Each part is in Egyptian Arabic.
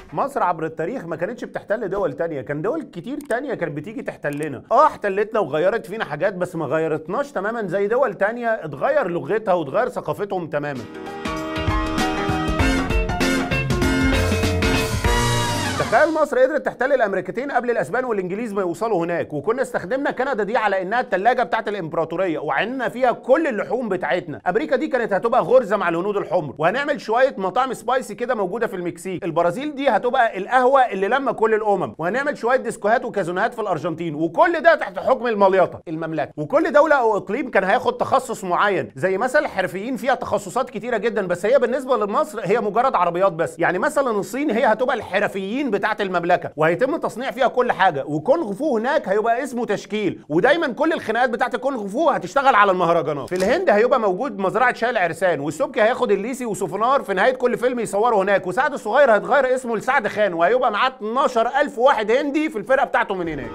مصر عبر التاريخ ما كانتش بتحتل دول تانية كان دول كتير تانية كانت بتيجي تحتلنا اه احتلتنا وغيرت فينا حاجات بس ما غيرتناش تماما زي دول تانية اتغير لغتها واتغير ثقافتهم تماما تخيل مصر قدرت تحتل الامريكتين قبل الاسبان والانجليز ما يوصلوا هناك وكنا استخدمنا كندا دي على انها الثلاجه بتاعت الامبراطوريه وعنا فيها كل اللحوم بتاعتنا امريكا دي كانت هتبقى غرزه مع الهنود الحمر وهنعمل شويه مطاعم سبايسي كده موجوده في المكسيك البرازيل دي هتبقى القهوه اللي لما كل الامم وهنعمل شويه ديسكوهات وكازونات في الارجنتين وكل ده تحت حكم المليطه المملكه وكل دوله او اقليم كان هياخد تخصص معين زي مثلا الحرفيين فيها تخصصات كتيره جدا بس هي بالنسبه لمصر هي مجرد عربيات بس يعني مثلا الصين هي هتبقى الحرفيين بتاعه المملكه وهيتم تصنيع فيها كل حاجه وكونغ فو هناك هيبقى اسمه تشكيل ودايما كل الخناقات بتاعه الكونغ فو هتشتغل على المهرجانات في الهند هيبقى موجود مزرعه شاي العرسان والسبكي هياخد الليسي وسوفنار في نهايه كل فيلم يصوره هناك وسعد الصغير هيتغير اسمه لسعد خان وهيبقى معاه 12000 واحد هندي في الفرقه بتاعته من هناك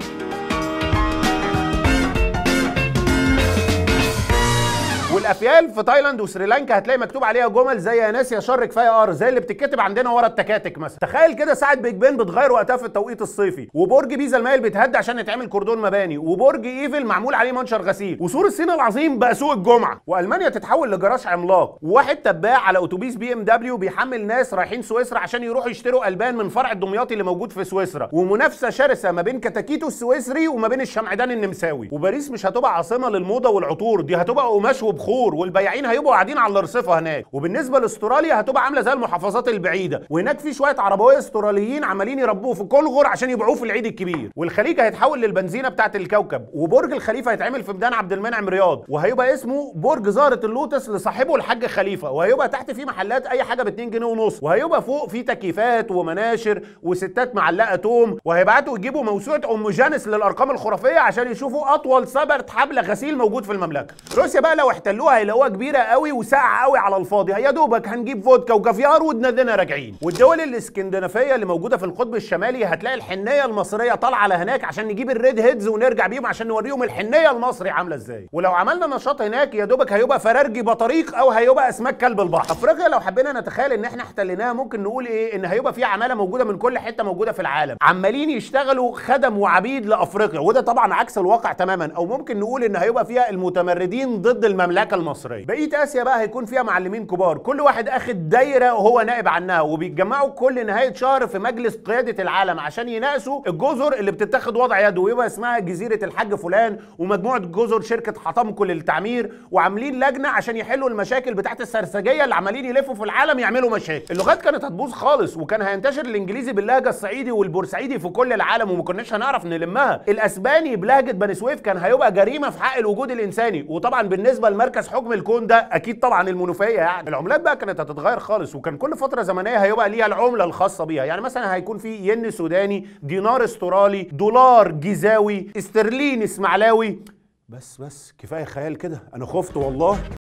والافيال في تايلاند وسريلانكا هتلاقي مكتوب عليها جمل زي يا ناس يا شر كفايه ار زي اللي بتتكتب عندنا ورا التكاتك مثلا تخيل كده ساعه بيج بن بتغير وقتها في التوقيت الصيفي وبرج بيزا المايل بيتهد عشان يتعمل كوردون مباني وبرج ايفل معمول عليه منشر غسيل وسور الصين العظيم بقى سوق الجمعه والمانيا تتحول لجراج عملاق وواحد تباع على اتوبيس بي ام دبليو بيحمل ناس رايحين سويسرا عشان يروحوا يشتروا البان من فرع الدمياطي اللي موجود في سويسرا ومنافسه شرسه ما بين كتاكيتو السويسري وما بين الشمعدان النمساوي وباريس مش هتبقى عاصمه للموضه والعطور دي هتبقى قماش وبخور والبياعين البياعين هيبقوا قاعدين على الرصيفه هناك وبالنسبه لاستراليا هتبقى عامله زي المحافظات البعيده وهناك في شويه عربويه استراليين عمالين يربوه في كونغر عشان يبيعوه في العيد الكبير والخليج هيتحول للبنزينه بتاعه الكوكب وبرج الخليفه هيتعمل في ميدان عبد المنعم رياض وهيبقى اسمه برج زهره اللوتس لصاحبه الحاج خليفه وهيبقى تحت فيه محلات اي حاجه ب 2 جنيه ونص وهيبقى فوق فيه تكييفات ومناشر وستات معلقه توم وهيبعتوا يجيبوا موسوعه ام جانس للارقام الخرافيه عشان يشوفوا اطول سبرة حبل غسيل موجود في المملكه روسيا بقى لو احتلوها هيلاقوها كبيره قوي وساقعه قوي على الفاضي يا دوبك هنجيب فودكا وكافيار ودنادنا راجعين والدول الاسكندنافيه اللي موجوده في القطب الشمالي هتلاقي الحنيه المصريه طالعه لهناك عشان نجيب الريد هيدز ونرجع بيهم عشان نوريهم الحنيه المصري عامله ازاي ولو عملنا نشاط هناك يا دوبك هيبقى فرارجي بطريق او هيبقى اسماك كلب البحر افريقيا لو حبينا نتخيل ان احنا احتليناها ممكن نقول ايه ان هيبقى في عماله موجوده من كل حته موجوده في العالم عمالين يشتغلوا خدم وعبيد لافريقيا وده طبعا عكس الواقع تماما او ممكن نقول ان هيبقى فيها المتمردين ضد المملكه المصريه بقيه اسيا بقى هيكون فيها معلمين كبار كل واحد اخد دايره وهو نائب عنها وبيتجمعوا كل نهايه شهر في مجلس قياده العالم عشان يناقشوا الجزر اللي بتتاخد وضع يده ويبقى اسمها جزيره الحاج فلان ومجموعه جزر شركه حطمكو للتعمير وعاملين لجنه عشان يحلوا المشاكل بتاعت السرسجيه اللي عمالين يلفوا في العالم يعملوا مشاكل اللغات كانت هتبوظ خالص وكان هينتشر الانجليزي باللهجه الصعيدي والبورسعيدي في كل العالم وما كناش هنعرف نلمها الاسباني بلهجه بني سويف كان هيبقى جريمه في حق الوجود الانساني وطبعا بالنسبه لمركز حكم الكون ده اكيد طبعا المنوفيه يعني العملات بقى كانت هتتغير خالص وكان كل فتره زمنيه هيبقى ليها العمله الخاصه بيها يعني مثلا هيكون في ين سوداني دينار استرالي دولار جيزاوي استرلين اسماعيلاوي بس بس كفايه خيال كده انا خفت والله